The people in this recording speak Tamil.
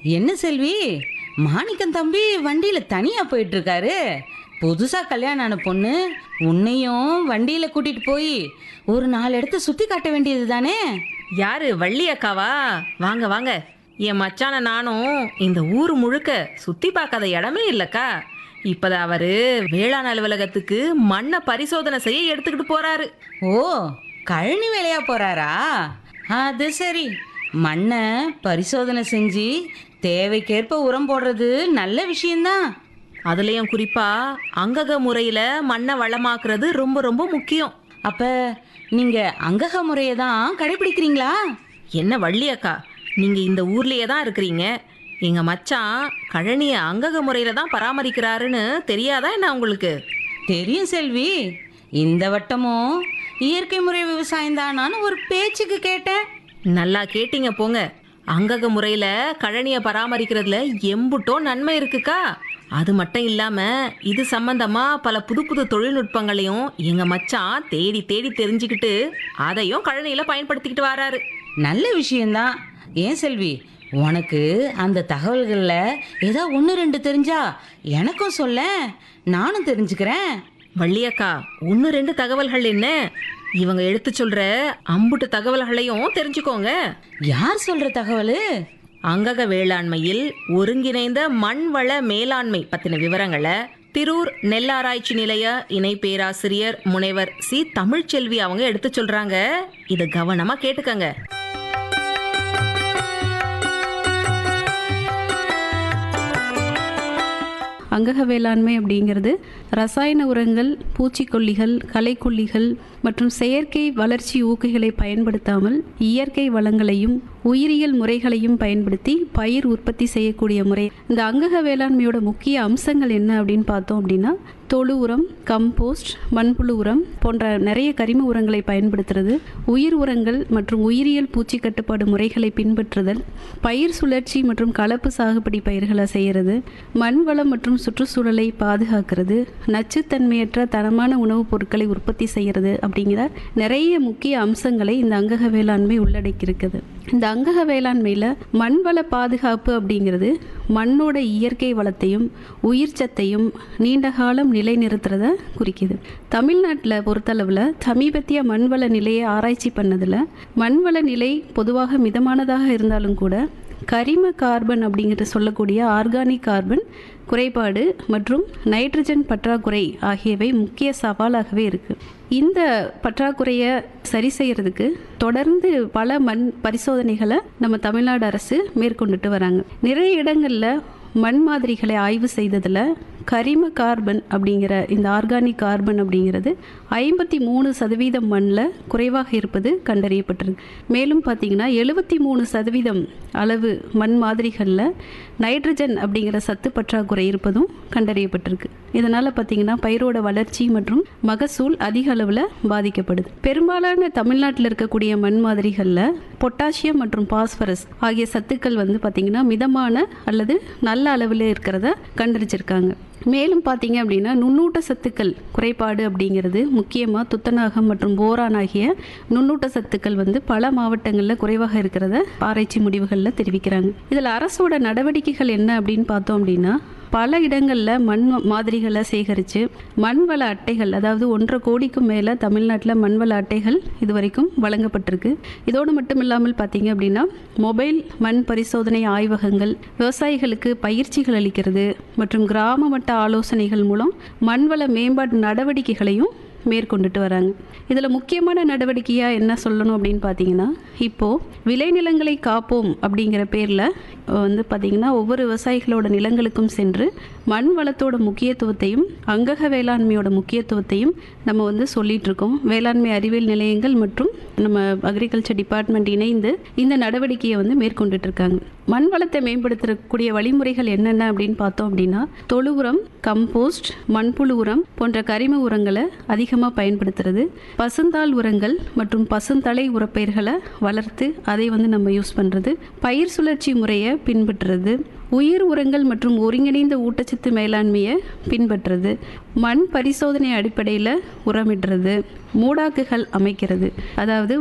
என்ன செல்வி மாணிக்கம் தம்பி வண்டியில தனியா போயிட்டு இருக்காரு புதுசா கல்யாணம் ஆன பொண்ணு உன்னையும் வண்டியில கூட்டிட்டு போய் ஒரு நாலு இடத்த சுத்தி காட்ட வேண்டியது தானே யாரு வள்ளி அக்காவா வாங்க வாங்க என் மச்சான நானும் இந்த ஊர் முழுக்க சுத்தி பார்க்காத இடமே இல்லக்கா இப்பதான் அவரு வேளாண் அலுவலகத்துக்கு மண்ணை பரிசோதனை செய்ய எடுத்துக்கிட்டு போறாரு ஓ கழனி வேலையா போறாரா அது சரி மண்ணை பரிசோதனை செஞ்சு தேவைக்கேற்ப உரம் போடுறது நல்ல விஷயம்தான் அதுலயும் குறிப்பா அங்கக முறையில மண்ணை வளமாக்குறது ரொம்ப ரொம்ப முக்கியம் அப்ப நீங்க அங்கக முறையை தான் கடைபிடிக்கிறீங்களா என்ன வள்ளி அக்கா நீங்க இந்த ஊர்லயே தான் இருக்கிறீங்க எங்க மச்சான் கழனிய அங்கக முறையில தான் பராமரிக்கிறாருன்னு தெரியாதா என்ன உங்களுக்கு தெரியும் செல்வி இந்த வட்டமும் இயற்கை முறை விவசாயம் தானான்னு ஒரு பேச்சுக்கு கேட்டேன் நல்லா கேட்டீங்க போங்க அங்கக முறையில கழனிய பராமரிக்கிறதுல எம்புட்டோ நன்மை இருக்குக்கா அது மட்டும் இல்லாம இது சம்பந்தமா பல புது புது தொழில்நுட்பங்களையும் எங்க மச்சான் தேடி தேடி தெரிஞ்சுக்கிட்டு அதையும் கழனியில பயன்படுத்திக்கிட்டு வராரு நல்ல விஷயம்தான் ஏன் செல்வி உனக்கு அந்த தகவல்களில் ஏதோ ஒன்று ரெண்டு தெரிஞ்சா எனக்கும் சொல்ல நானும் தெரிஞ்சுக்கிறேன் வள்ளியக்கா ஒன்று ரெண்டு தகவல்கள் என்ன இவங்க எடுத்து சொல்ற அம்புட்டு தகவல்களையும் தெரிஞ்சுக்கோங்க யார் சொல்ற தகவல் அங்கக வேளாண்மையில் ஒருங்கிணைந்த மண் வள மேலாண்மை பத்தின விவரங்களை திரூர் நெல்லாராய்ச்சி நிலைய இணை பேராசிரியர் முனைவர் சி தமிழ்ச்செல்வி அவங்க எடுத்து சொல்றாங்க இதை கவனமா கேட்டுக்கங்க அங்கக வேளாண்மை அப்படிங்கிறது ரசாயன உரங்கள் பூச்சிக்கொல்லிகள் களைக்கொல்லிகள் மற்றும் செயற்கை வளர்ச்சி ஊக்கிகளை பயன்படுத்தாமல் இயற்கை வளங்களையும் உயிரியல் முறைகளையும் பயன்படுத்தி பயிர் உற்பத்தி செய்யக்கூடிய முறை இந்த அங்கக வேளாண்மையோட முக்கிய அம்சங்கள் என்ன அப்படின்னு பார்த்தோம் அப்படின்னா தொழு உரம் கம்போஸ்ட் மண்புழு உரம் போன்ற நிறைய கரிம உரங்களை பயன்படுத்துறது உயிர் உரங்கள் மற்றும் உயிரியல் பூச்சி கட்டுப்பாடு முறைகளை பின்பற்றுதல் பயிர் சுழற்சி மற்றும் கலப்பு சாகுபடி பயிர்களை செய்கிறது மண் வளம் மற்றும் சுற்றுச்சூழலை பாதுகாக்கிறது நச்சுத்தன்மையற்ற தரமான உணவுப் பொருட்களை உற்பத்தி செய்கிறது அப்படிங்கிற நிறைய முக்கிய அம்சங்களை இந்த அங்கக வேளாண்மை உள்ளடக்கியிருக்குது இந்த அங்கக வேளாண்மையில் மண் வள பாதுகாப்பு அப்படிங்கிறது மண்ணோட இயற்கை வளத்தையும் உயிர் சத்தையும் நீண்ட காலம் நிலைநிறுத்துறத குறிக்குது தமிழ்நாட்டில் பொறுத்தளவில் சமீபத்திய மண்வள நிலையை ஆராய்ச்சி பண்ணதில் மண்வள நிலை பொதுவாக மிதமானதாக இருந்தாலும் கூட கரிம கார்பன் அப்படிங்கிற சொல்லக்கூடிய ஆர்கானிக் கார்பன் குறைபாடு மற்றும் நைட்ரஜன் பற்றாக்குறை ஆகியவை முக்கிய சவாலாகவே இருக்குது இந்த பற்றாக்குறையை சரி செய்யறதுக்கு தொடர்ந்து பல மண் பரிசோதனைகளை நம்ம தமிழ்நாடு அரசு மேற்கொண்டுட்டு வராங்க நிறைய இடங்களில் மண் மாதிரிகளை ஆய்வு செய்ததில் கரிம கார்பன் அப்படிங்கிற இந்த ஆர்கானிக் கார்பன் அப்படிங்கிறது ஐம்பத்தி மூணு சதவீதம் மண்ணில் குறைவாக இருப்பது கண்டறியப்பட்டிருக்கு மேலும் பார்த்தீங்கன்னா எழுபத்தி மூணு சதவீதம் அளவு மண் மாதிரிகளில் நைட்ரஜன் அப்படிங்கிற சத்து பற்றாக்குறை இருப்பதும் கண்டறியப்பட்டிருக்கு இதனால் பார்த்தீங்கன்னா பயிரோட வளர்ச்சி மற்றும் மகசூல் அதிக அளவில் பாதிக்கப்படுது பெரும்பாலான தமிழ்நாட்டில் இருக்கக்கூடிய மண் மாதிரிகளில் பொட்டாசியம் மற்றும் பாஸ்பரஸ் ஆகிய சத்துக்கள் வந்து பார்த்திங்கன்னா மிதமான அல்லது நல்ல அளவில் இருக்கிறத கண்டறிச்சிருக்காங்க மேலும் பார்த்தீங்க அப்படின்னா நுண்ணூட்ட சத்துக்கள் குறைபாடு அப்படிங்கிறது முக்கியமாக துத்தநாகம் மற்றும் போரான் ஆகிய நுண்ணூட்ட சத்துக்கள் வந்து பல மாவட்டங்களில் குறைவாக இருக்கிறத ஆராய்ச்சி முடிவுகளில் தெரிவிக்கிறாங்க இதில் அரசோட நடவடிக்கைகள் என்ன அப்படின்னு பார்த்தோம் அப்படின்னா பல இடங்களில் மண் மாதிரிகளை சேகரித்து மண்வள அட்டைகள் அதாவது ஒன்றரை கோடிக்கும் மேலே தமிழ்நாட்டில் மண்வள அட்டைகள் இதுவரைக்கும் வழங்கப்பட்டிருக்கு இதோடு மட்டும் இல்லாமல் பார்த்தீங்க அப்படின்னா மொபைல் மண் பரிசோதனை ஆய்வகங்கள் விவசாயிகளுக்கு பயிற்சிகள் அளிக்கிறது மற்றும் கிராம மட்ட ஆலோசனைகள் மூலம் மண்வள மேம்பாட்டு நடவடிக்கைகளையும் மேற்கொண்டுட்டு வராங்க இதில் முக்கியமான நடவடிக்கையாக என்ன சொல்லணும் அப்படின்னு பார்த்தீங்கன்னா இப்போது விளைநிலங்களை காப்போம் அப்படிங்கிற பேரில் வந்து பார்த்திங்கன்னா ஒவ்வொரு விவசாயிகளோட நிலங்களுக்கும் சென்று மண் வளத்தோட முக்கியத்துவத்தையும் அங்கக வேளாண்மையோட முக்கியத்துவத்தையும் நம்ம வந்து சொல்லிட்டு இருக்கோம் வேளாண்மை அறிவியல் நிலையங்கள் மற்றும் நம்ம அக்ரிகல்ச்சர் டிபார்ட்மெண்ட் இணைந்து இந்த நடவடிக்கையை வந்து மேற்கொண்டுட்டு இருக்காங்க மண் வளத்தை மேம்படுத்தக்கூடிய வழிமுறைகள் என்னென்ன அப்படின்னு பார்த்தோம் அப்படின்னா தொழு உரம் கம்போஸ்ட் மண்புழு உரம் போன்ற கரிம உரங்களை அதிகமாக பயன்படுத்துறது பசுந்தாள் உரங்கள் மற்றும் பசுந்தலை உரப்பயிர்களை வளர்த்து அதை வந்து நம்ம யூஸ் பண்ணுறது பயிர் சுழற்சி முறையை பின்பற்றுறது உயிர் உரங்கள் மற்றும் ஒருங்கிணைந்த ஊட்டச்சத்து மேலாண்மையை பின்பற்றுறது மண் பரிசோதனை அடிப்படையில் உரமிடுறது மூடாக்குகள் அமைக்கிறது அதாவது